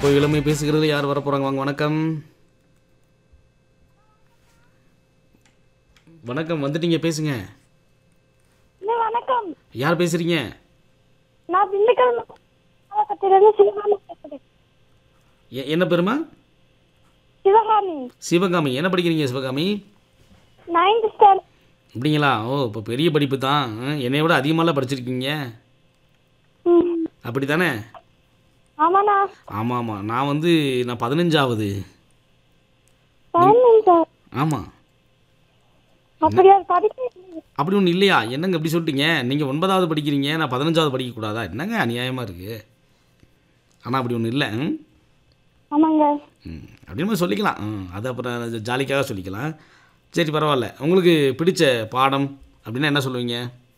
இப்போ இளமை பேசுகிறது யார் வர போகிறாங்க வாங்க வணக்கம் வணக்கம் வந்துட்டீங்க பேசுங்க அண்ணா, வணக்கம் யார் பேசுகிறீங்க நான் திண்டுக்கல் மாவட்டத்திலிருந்து சிவகாமி பேசுறேன் எ- என்ன பெருமா சிவகாமி சிவகாமி என்ன படிக்கிறீங்க சிவகாமி நைன்த் ஸ்டாண்டர்ட் அப்படிங்களா ஓ இப்போ பெரிய படிப்பு தான் ஆ, என்னை விட அதிகமாகலாம் படிச்சிருக்கீங்க அப்படி தானே ஆமாண்ணா ஆமாம் ஆமாம் நான் வந்து நான் பதினஞ்சாவது பதினஞ்சு சார் ஆமாம் அப்படியா படிக்க அப்படி ஒன்றும் இல்லையா என்னங்க இப்படி சொல்லிட்டீங்க நீங்கள் ஒன்பதாவது படிக்கிறீங்க நான் பதினஞ்சாவது படிக்கக்கூடாதா என்னங்க அநியாயமாக இருக்குது ஆனால் அப்படி ஒன்றும் இல்லை ம் ஆமாங்க ம் அப்படின்னு மாதிரி சொல்லிக்கலாம் ம் அது அப்புறம் அது ஜாலிக்காக சொல்லிக்கலாம் சரி பரவாயில்ல உங்களுக்கு பிடிச்ச பாடம் அப்படின்னா என்ன சொல்லுவீங்க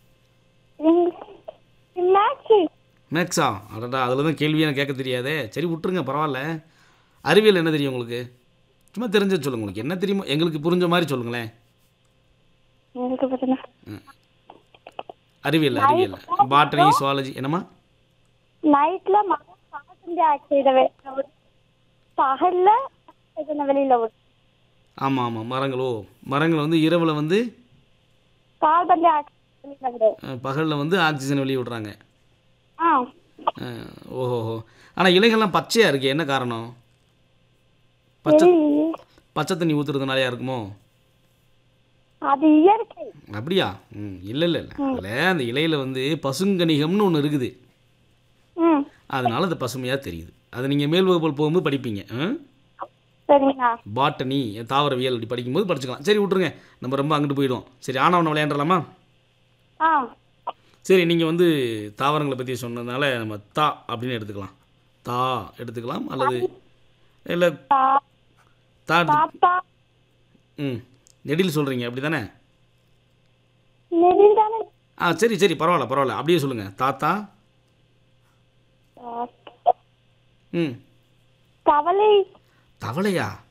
மேக்ஸு மேக்ஸா அடடா அதில் தான் கேள்வி எனக்கு கேட்க தெரியாதே சரி விட்டுருங்க பரவாயில்ல அறிவியல் என்ன தெரியும் உங்களுக்கு சும்மா தெரிஞ்சது சொல்லுங்க உங்களுக்கு என்ன தெரியுமோ எங்களுக்கு புரிஞ்ச மாதிரி சொல்லுங்களேன் எனக்கு பார்த்தீங்கன்னா அறிவியல் அறிவியல் பாட்டனி சுவாலஜி என்னம்மா நைட்ல மரம் காட்டு ஆக்சைட விடும் பகல்ல இதனை வெளியில விடும் ஆமாம் ஆமாம் மரங்களோ மரங்கள் வந்து இரவில் வந்து கார்பன் டை ஆக்சைடு வெளியில விடும் பகலில் வந்து ஆக்சிஜன் வெளியே விடுறாங்க ஆ அஹ், ஓஹோஹோ ஆனால் இலைகள்லாம் பச்சையாக இருக்குது என்ன காரணம் பச்சை தெரியலையே. பச்சை தண்ணி ஊற்றுறதுனாலயா இருக்குமோ அது இயற்கை அப்படியா ம் இல்லை இல்லை இல்லை அதில் அந்த இலையில் வந்து பசுங்கணிகம்னு ஒன்று இருக்குது ம் அதனால அது பசுமையாக தெரியுது அது நீங்கள் மேல் வகுப்பில் போகும்போது படிப்பீங்க ஆ? சரிங்கண்ணா பாட்டனி தாவரவியல் அப்படி படிக்கும்போது படிச்சுக்கலாம் சரி விட்ருங்க நம்ம ரொம்ப அங்கிட்டு போயிடுவோம் சரி ஆனவனை விளையாண்டலாமா ஆ சரி நீங்கள் வந்து தாவரங்களை பற்றி சொன்னதுனால நம்ம தா அப்படின்னு எடுத்துக்கலாம் தா எடுத்துக்கலாம் அல்லது இல்லை தா- தா எடுத்து- தாத்தா ம் நெடில் சொல்கிறீங்க அப்படி தானே நெறில் தானே ஆ சரி சரி பரவாயில்ல பரவாயில்ல அப்படியே சொல்லுங்கள் தாத்தா ம் கவலை தவளையா